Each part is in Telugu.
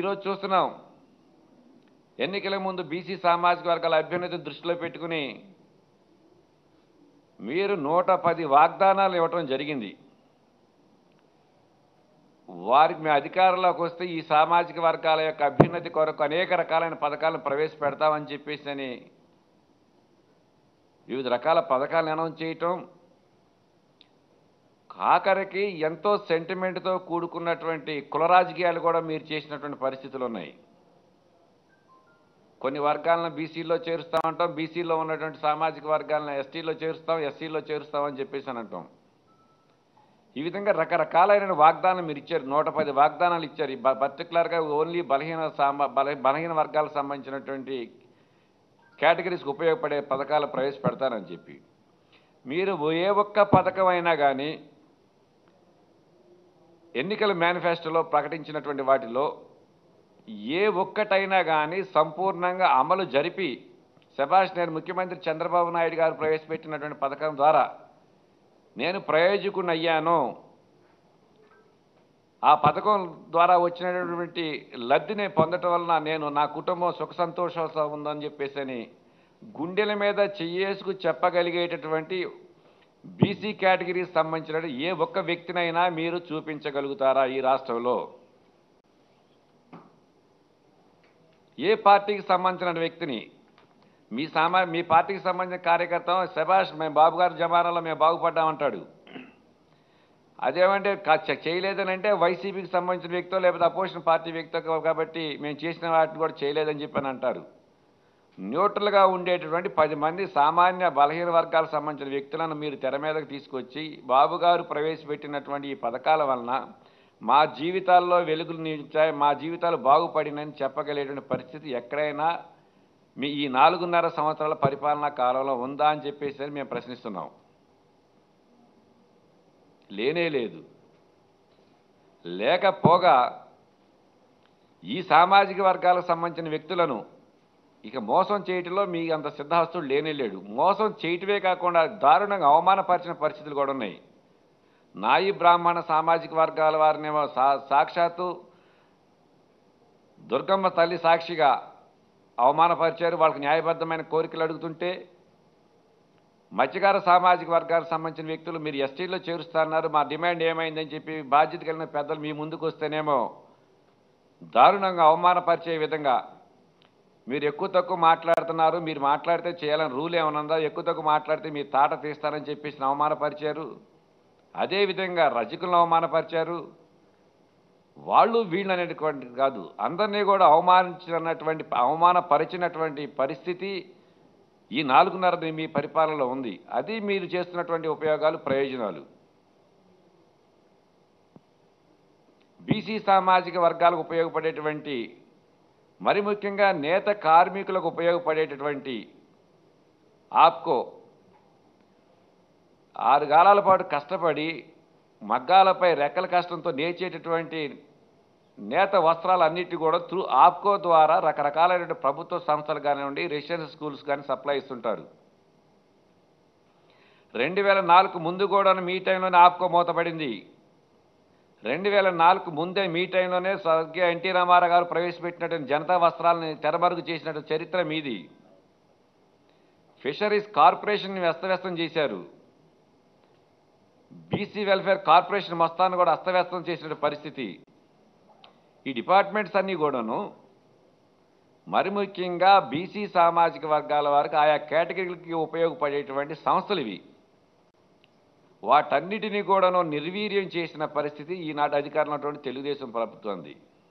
ఈరోజు చూస్తున్నాం ఎన్నికల ముందు బీసీ సామాజిక వర్గాల అభ్యున్నతి దృష్టిలో పెట్టుకుని మీరు నూట పది వాగ్దానాలు ఇవ్వటం జరిగింది వారికి మేము అధికారంలోకి వస్తే ఈ సామాజిక వర్గాల యొక్క అభ్యున్నతి కొరకు అనేక రకాలైన పథకాలను ప్రవేశపెడతామని చెప్పేసి అని వివిధ రకాల పథకాలను అనౌన్స్ చేయటం ఆఖరికి ఎంతో సెంటిమెంట్తో కూడుకున్నటువంటి కుల రాజకీయాలు కూడా మీరు చేసినటువంటి పరిస్థితులు ఉన్నాయి కొన్ని వర్గాలను బీసీలో చేరుస్తామంటాం బీసీలో ఉన్నటువంటి సామాజిక వర్గాలను ఎస్టీలో చేరుస్తాం ఎస్సీలో చేరుస్తామని చెప్పేసి అని అంటాం ఈ విధంగా రకరకాలైన వాగ్దానం మీరు ఇచ్చారు నూట పది వాగ్దానాలు ఇచ్చారు ఈ ప- పర్టికులర్గా ఓన్లీ బలహీన సామా బల బలహీన వర్గాలకు సంబంధించినటువంటి కేటగిరీస్కి ఉపయోగపడే పథకాలు ప్రవేశపెడతారని చెప్పి మీరు ఏ ఒక్క పథకం అయినా కానీ ఎన్నికల మేనిఫెస్టోలో ప్రకటించినటువంటి వాటిలో ఏ ఒక్కటైనా కానీ సంపూర్ణంగా అమలు జరిపి శభాష్ నేను ముఖ్యమంత్రి చంద్రబాబు నాయుడు గారు ప్రవేశపెట్టినటువంటి పథకం ద్వారా నేను ప్రయోజకుని అయ్యాను ఆ పథకం ద్వారా వచ్చినటువంటి లబ్ధిని పొందటం వలన నేను నా కుటుంబం సుఖ సంతోషంతో ఉందని చెప్పేసి అని గుండెల మీద చెయ్యేసుకు చెప్పగలిగేటటువంటి బీసీ కేటగిరీకి సంబంధించిన ఏ ఒక్క వ్యక్తినైనా మీరు చూపించగలుగుతారా ఈ రాష్ట్రంలో ఏ పార్టీకి సంబంధించిన వ్యక్తిని మీ సామా మీ పార్టీకి సంబంధించిన కార్యకర్త శభాష్ మేము బాబు గారి జమానాలో మేము బాగుపడ్డామంటాడు అదేమంటే కా- చ- చేయలేదని అంటే వైసీపీకి సంబంధించిన వ్యక్తో లేకపోతే అపోజిషన్ పార్టీ వ్యక్తో కాబట్టి మేము చేసిన వాటిని కూడా చేయలేదని చెప్పని అంటారు న్యూట్రల్గా ఉండేటటువంటి పది మంది సామాన్య బలహీన వర్గాలకు సంబంధించిన వ్యక్తులను మీరు తెర మీదకు తీసుకొచ్చి బాబు గారు ప్రవేశపెట్టినటువంటి ఈ పథకాల వలన మా జీవితాల్లో వెలుగులు నిలిచాయి మా జీవితాలు బాగుపడినని చెప్పగలిగేటువంటి పరిస్థితి ఎక్కడైనా మీ ఈ నాలుగున్నర సంవత్సరాల పరిపాలనా కాలంలో ఉందా అని చెప్పేసి మేము ప్రశ్నిస్తున్నాం లేనే లేదు లేకపోగా ఈ సామాజిక వర్గాలకు సంబంధించిన వ్యక్తులను ఇక మోసం చేయటంలో మీ అంత సిద్ధహస్తుడు లేనే లేడు మోసం చేయటమే కాకుండా దారుణంగా అవమానపరిచిన పరిస్థితులు కూడా ఉన్నాయి నాయి బ్రాహ్మణ సామాజిక వర్గాల వారినేమో సా సాక్షాత్తు దుర్గమ్మ తల్లి సాక్షిగా అవమానపరిచారు వాళ్ళకి న్యాయబద్ధమైన కోరికలు అడుగుతుంటే మత్స్యకార సామాజిక వర్గాలకు సంబంధించిన వ్యక్తులు మీరు ఎస్టీలో చేరుస్తున్నారు మా డిమాండ్ ఏమైందని చెప్పి బాధ్యత కలిగిన పెద్దలు మీ ముందుకు వస్తేనేమో దారుణంగా అవమానపరిచే విధంగా మీరు ఎక్కువ తక్కువ మాట్లాడుతున్నారు మీరు మాట్లాడితే చేయాలని రూల్ ఏమైనా ఉందా ఎక్కువ తక్కువ మాట్లాడితే మీ తాట తీస్తారని చెప్పేసి అవమానపరిచారు అదేవిధంగా రజకులను అవమానపరిచారు వాళ్ళు వీళ్ళు అనేటువంటి కాదు అందరినీ కూడా అవమానించినటువంటి అవమానపరిచినటువంటి పరిస్థితి ఈ నాలుగున్నర మీ పరిపాలనలో ఉంది అది మీరు చేస్తున్నటువంటి ఉపయోగాలు ప్రయోజనాలు బీసీ సామాజిక వర్గాలకు ఉపయోగపడేటువంటి మరి ముఖ్యంగా నేత కార్మికులకు ఉపయోగపడేటటువంటి ఆప్కో ఆరు కాలాల పాటు కష్టపడి మగ్గాలపై రెక్కల కష్టంతో నేర్చేటటువంటి నేత వస్త్రాలన్నిటి కూడా త్రూ ఆప్కో ద్వారా రకరకాలైన ప్రభుత్వ సంస్థలు కానివ్వండి రెసిడెన్షియల్ స్కూల్స్ కానీ సప్లై ఇస్తుంటారు రెండు వేల నాలుగు ముందు కూడా మీ టైంలోనే ఆప్కో మూతపడింది రెండు వేల నాలుగు ముందే మీ టైంలోనే స్వర్గీయ ఎన్టీ రామారావు గారు ప్రవేశపెట్టినటువంటి జనతా వస్త్రాలని తెరమరుగు చేసినట్టు చరిత్ర మీది ఫిషరీస్ కార్పొరేషన్ వ్యస్తవ్యస్తం చేశారు బీసీ వెల్ఫేర్ కార్పొరేషన్ మొత్తాన్ని కూడా అస్తవ్యస్తం చేసిన పరిస్థితి ఈ డిపార్ట్మెంట్స్ అన్నీ కూడాను మరి ముఖ్యంగా బీసీ సామాజిక వర్గాల వారికి ఆయా కేటగిరీలకి ఉపయోగపడేటువంటి సంస్థలు ఇవి వాటన్నిటినీ కూడాను నిర్వీర్యం చేసిన పరిస్థితి ఈనాటి అధికారంలో ఉన్నటువంటి తెలుగుదేశం ప్రభుత్వంది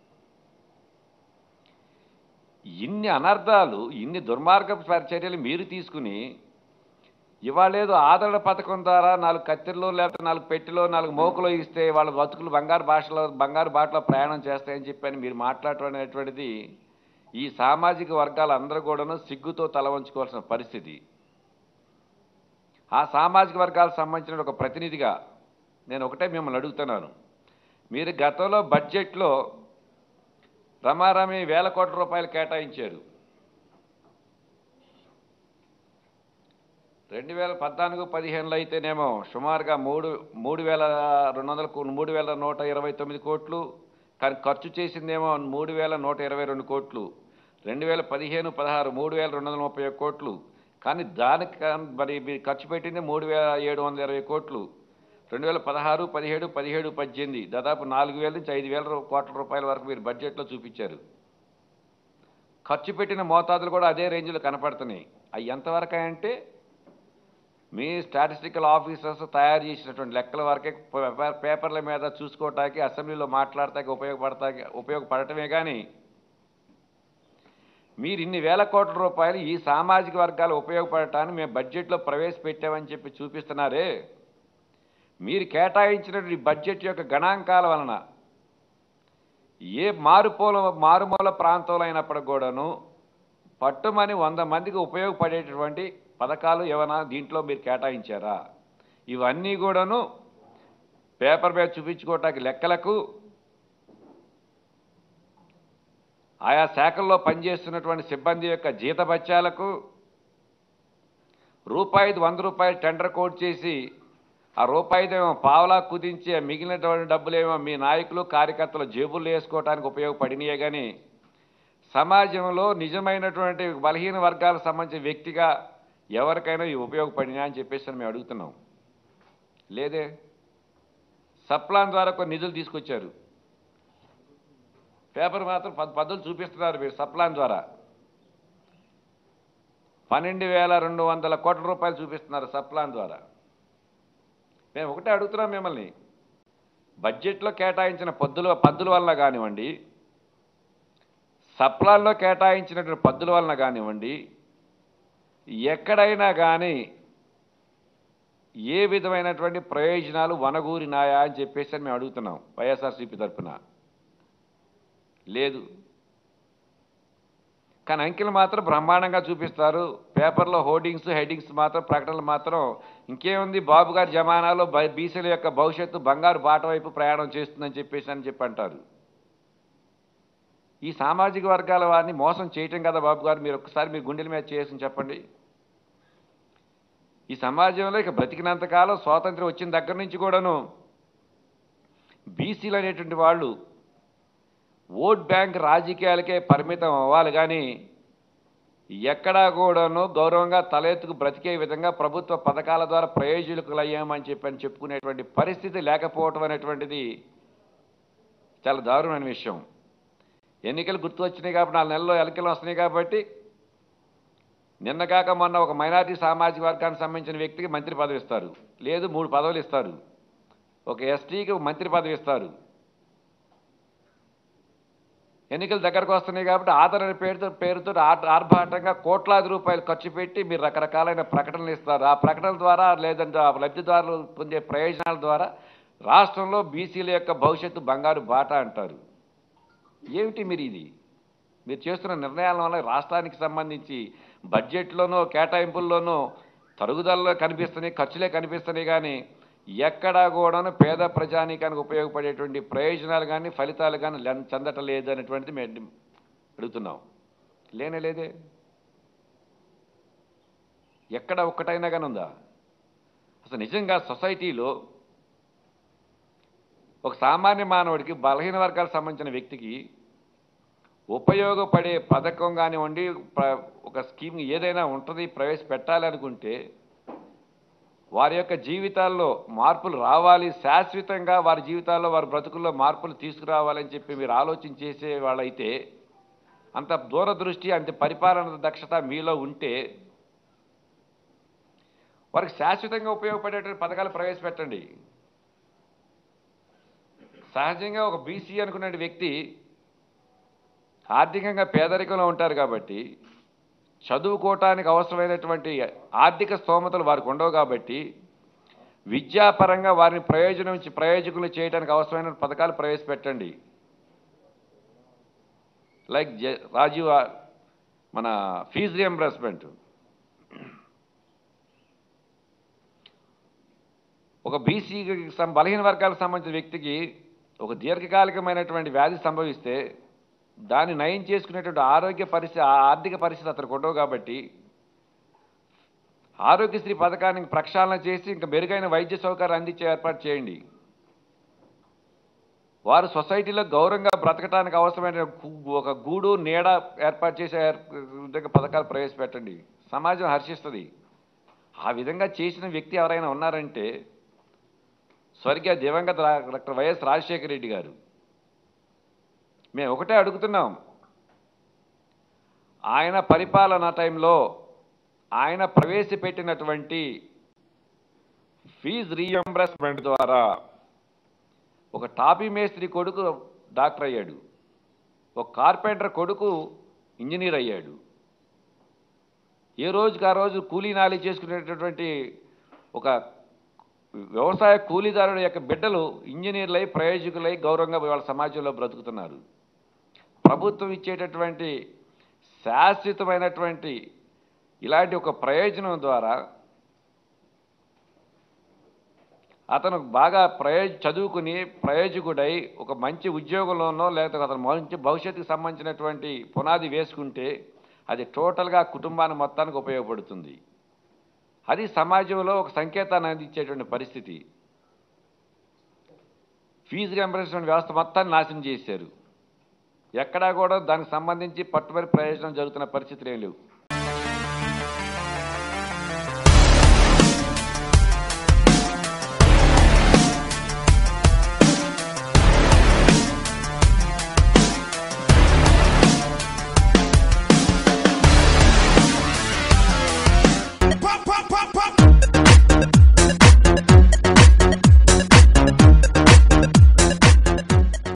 ఇన్ని అనర్థాలు ఇన్ని దుర్మార్గపు చర్యలు మీరు తీసుకుని ఇవాళేదో ఆదరణ పథకం ద్వారా నాలుగు కత్తెరలో లేకపోతే నాలుగు పెట్టెలో నాలుగు మోకులో ఇస్తే వాళ్ళ బతుకులు బంగారు భాషలో బంగారు బాటలో ప్రయాణం చేస్తాయని చెప్పని మీరు మాట్లాడటం అనేటువంటిది ఈ సామాజిక వర్గాలు అందరూ కూడాను సిగ్గుతో తల వంచుకోవాల్సిన పరిస్థితి ఆ సామాజిక వర్గాలకు సంబంధించిన ఒక ప్రతినిధిగా నేను ఒకటే మిమ్మల్ని అడుగుతున్నాను మీరు గతంలో బడ్జెట్లో రమారమి వేల కోట్ల రూపాయలు కేటాయించారు రెండు వేల పద్నాలుగు పదిహేనులో అయితేనేమో సుమారుగా మూడు మూడు వేల రెండు వందల కో- మూడు వేల నూట ఇరవై తొమ్మిది కోట్లు కానీ ఖర్చు చేసిందేమో మూడు వేల నూట ఇరవై రెండు కోట్లు రెండు వేల పదిహేను పదహారు మూడు వేల రెండు వందల ముప్పై ఒక్క కోట్లు కానీ దానికి కా- మరి మీరు ఖర్చు పెట్టింది మూడు వేల ఏడు వందల ఇరవై కోట్లు రెండు వేల పదహారు పదిహేడు పదిహేడు పద్దెనిమిది దాదాపు నాలుగు వేల నుంచి ఐదు వేల రూ- కోట్ల రూపాయల వరకు మీరు బడ్జెట్లో చూపించారు ఖర్చు పెట్టిన మోతాదులు కూడా అదే రేంజ్లో కనపడుతున్నాయి అవి ఎంతవరకు అంటే మీ స్టాటిస్టికల్ ఆఫీసర్స్ తయారు చేసినటువంటి లెక్కల వరకే పేపర్- పేపర్ల మీద చూసుకోవటానికి అసెంబ్లీలో మాట్లాడటానికి ఉపయోగపడటానికి ఉపయోగపడటమే కానీ మీరు ఇన్ని వేల కోట్ల రూపాయలు ఈ సామాజిక వర్గాలు ఉపయోగపడటానికి మేము బడ్జెట్లో ప్రవేశపెట్టామని చెప్పి చూపిస్తున్నారే మీరు కేటాయించినటువంటి బడ్జెట్ యొక్క గణాంకాల వలన ఏ మారుమూల మారుమూల ప్రాంతంలో అయినప్పటికి కూడాను పట్టుమని వంద మందికి ఉపయోగపడేటటువంటి పథకాలు ఏమైనా దీంట్లో మీరు కేటాయించారా ఇవన్నీ కూడాను పేపర్ మీద చూపించుకోవటానికి లెక్కలకు ఆయా శాఖల్లో పనిచేస్తున్నటువంటి సిబ్బంది యొక్క జీతభత్యాలకు రూపాయిది వంద రూపాయలు టెండర్ కోడ్ చేసి ఆ రూపాయిదేమో పావలా కుదించి ఆ మిగిలినటువంటి డబ్బులేమో మీ నాయకులు కార్యకర్తలు జేబుల్లో వేసుకోవడానికి ఉపయోగపడినాయే కానీ సమాజంలో నిజమైనటువంటి బలహీన వర్గాలకు సంబంధించిన వ్యక్తిగా ఎవరికైనా ఇవి ఉపయోగపడినా అని చెప్పేసి మేము అడుగుతున్నాం లేదే సప్లాన్ ద్వారా కొన్ని నిధులు తీసుకొచ్చారు పేపర్ మాత్రం పద్ పద్ధతులు చూపిస్తున్నారు మీరు సప్లాన్ ద్వారా పన్నెండు వేల రెండు వందల కోట్ల రూపాయలు చూపిస్తున్నారు సప్లాన్ ద్వారా మేము ఒకటే అడుగుతున్నాం మిమ్మల్ని బడ్జెట్లో కేటాయించిన పద్దుల పద్దుల వలన కానివ్వండి సప్లాన్లో కేటాయించినటువంటి పద్దుల వలన కానివ్వండి ఎక్కడైనా కానీ ఏ విధమైనటువంటి ప్రయోజనాలు వనగూరినాయా అని చెప్పేసి అని మేము అడుగుతున్నాం వైఎస్ఆర్సీపీ తరఫున లేదు కానీ అంకెలు మాత్రం బ్రహ్మాండంగా చూపిస్తారు పేపర్లో హోర్డింగ్స్ హెడ్డింగ్స్ మాత్రం ప్రకటనలు మాత్రం ఇంకేముంది బాబు గారి జమానాలో బ- బీసీల యొక్క భవిష్యత్తు బంగారు బాట వైపు ప్రయాణం చేస్తుందని చెప్పేసి అని చెప్పి అంటారు ఈ సామాజిక వర్గాల వారిని మోసం చేయటం కదా బాబు గారు మీరు ఒకసారి మీ గుండెల మీద చేసి చెప్పండి ఈ సమాజంలో ఇక బ్రతికినంతకాలం స్వాతంత్రం వచ్చిన దగ్గర నుంచి కూడాను బీసీలు అనేటువంటి వాళ్ళు ఓట్ బ్యాంక్ రాజకీయాలకే పరిమితం అవ్వాలి కానీ ఎక్కడా కూడాను గౌరవంగా తలెత్తుకు బ్రతికే విధంగా ప్రభుత్వ పథకాల ద్వారా ప్రయోజకులు అయ్యామని చెప్పి అని చెప్పుకునేటువంటి పరిస్థితి లేకపోవటం అనేటువంటిది చాలా దారుణమైన విషయం ఎన్నికలు గుర్తు వచ్చినాయి కాబట్టి నాలుగు నెలల్లో ఎన్నికలు వస్తున్నాయి కాబట్టి నిన్న కాక మొన్న ఒక మైనారిటీ సామాజిక వర్గానికి సంబంధించిన వ్యక్తికి మంత్రి పదవి ఇస్తారు లేదు మూడు పదవులు ఇస్తారు ఒక ఎస్టీకి మంత్రి పదవి ఇస్తారు ఎన్నికలు దగ్గరకు వస్తున్నాయి కాబట్టి ఆదరణ పేరుతో పేరుతో ఆర్- ఆర్భాటంగా కోట్లాది రూపాయలు ఖర్చు పెట్టి మీరు రకరకాలైన ప్రకటనలు ఇస్తారు ఆ ప్రకటనల ద్వారా లేదంటే ఆ లబ్ధిదారులు పొందే ప్రయోజనాల ద్వారా రాష్ట్రంలో బీసీల యొక్క భవిష్యత్తు బంగారు బాట అంటారు ఏమిటి మీరు ఇది మీరు చేస్తున్న నిర్ణయాల వల్ల రాష్ట్రానికి సంబంధించి బడ్జెట్లోనో కేటాయింపుల్లోనో తరుగుదలలో కనిపిస్తున్నాయి ఖర్చులే కనిపిస్తున్నాయి కానీ ఎక్కడా కూడాను పేద ప్రజానీకానికి ఉపయోగపడేటువంటి ప్రయోజనాలు కానీ ఫలితాలు కానీ లెన్- చెందటం లేదు అనేటువంటిది మేము అడుగుతున్నాం లేనే లేదే ఎక్కడ ఒక్కటైనా కానీ ఉందా అసలు నిజంగా సొసైటీలో ఒక సామాన్య మానవుడికి బలహీన వర్గాలకు సంబంధించిన వ్యక్తికి ఉపయోగపడే పథకం కానివ్వండి ప్ర- ఒక స్కీమ్ ఏదైనా ఉంటుంది ప్రవేశపెట్టాలి అనుకుంటే వారి యొక్క జీవితాల్లో మార్పులు రావాలి శాశ్వతంగా వారి జీవితాల్లో వారి బ్రతుకుల్లో మార్పులు తీసుకురావాలని చెప్పి మీరు ఆలోచన చేసే వాళ్ళైతే అంత దూరదృష్టి అంత పరిపాలన దక్షత మీలో ఉంటే వారికి శాశ్వతంగా ఉపయోగపడేటువంటి పథకాలు ప్రవేశపెట్టండి సహజంగా ఒక బీసీ అనుకునే వ్యక్తి ఆర్థికంగా పేదరికంలో ఉంటారు కాబట్టి చదువుకోవటానికి అవసరమైనటువంటి ఆర్థిక స్తోమతలు వారికి ఉండవు కాబట్టి విద్యాపరంగా వారిని ప్రయోజనం ప్రయోజకులు చేయడానికి అవసరమైన పథకాలు ప్రవేశపెట్టండి లైక్ జ- రాజీవ్ ఆ- మన ఫీజు రియంబర్స్మెంట్ ఒక బీసీ బలహీన వర్గాలకు సంబంధించిన వ్యక్తికి ఒక దీర్ఘకాలికమైనటువంటి వ్యాధి సంభవిస్తే దాన్ని నయం చేసుకునేటువంటి ఆరోగ్య పరిస్థితి ఆ ఆర్థిక పరిస్థితి అతనికి ఉండవు కాబట్టి ఆరోగ్యశ్రీ పథకానికి ప్రక్షాళన చేసి ఇంకా మెరుగైన వైద్య సౌకర్యాలు అందించే ఏర్పాటు చేయండి వారు సొసైటీలో గౌరవంగా బ్రతకడానికి అవసరమైన గు- ఒక గూడు నీడ ఏర్పాటు చేసే ఏర్- విధంగా పథకాలు ప్రవేశపెట్టండి సమాజం హర్షిస్తుంది ఆ విధంగా చేసిన వ్యక్తి ఎవరైనా ఉన్నారంటే స్వర్గీయ దివంగత రా- డాక్టర్ వైఎస్ రాజశేఖర రెడ్డి గారు మేము ఒకటే అడుగుతున్నాం ఆయన పరిపాలన టైంలో ఆయన ప్రవేశపెట్టినటువంటి ఫీజు రీఎంబర్స్మెంట్ ద్వారా ఒక టాపీ మేస్త్రి కొడుకు డాక్టర్ అయ్యాడు ఒక కార్పెంటర్ కొడుకు ఇంజనీర్ అయ్యాడు ఏ రోజుకి ఆ రోజు కూలీ నాలి చేసుకునేటటువంటి ఒక వ్యవసాయ కూలీదారుల యొక్క బిడ్డలు ఇంజనీర్లై ప్రయోజకులై గౌరవంగా వాళ్ళ సమాజంలో బ్రతుకుతున్నారు ప్రభుత్వం ఇచ్చేటటువంటి శాశ్వతమైనటువంటి ఇలాంటి ఒక ప్రయోజనం ద్వారా అతను బాగా ప్రయోజ చదువుకుని ప్రయోజకుడై ఒక మంచి ఉద్యోగంలోనో లేకపోతే అతను మంచి భవిష్యత్తుకు సంబంధించినటువంటి పునాది వేసుకుంటే అది టోటల్గా కుటుంబాన్ని మొత్తానికి ఉపయోగపడుతుంది అది సమాజంలో ఒక సంకేతాన్ని అందించేటువంటి పరిస్థితి ఫీజు రియంబర్స్మెంట్ వ్యవస్థ మొత్తాన్ని నాశనం చేశారు ఎక్కడా కూడా దానికి సంబంధించి పట్టుబడి ప్రయోజనం జరుగుతున్న పరిస్థితులు ఏం లేవు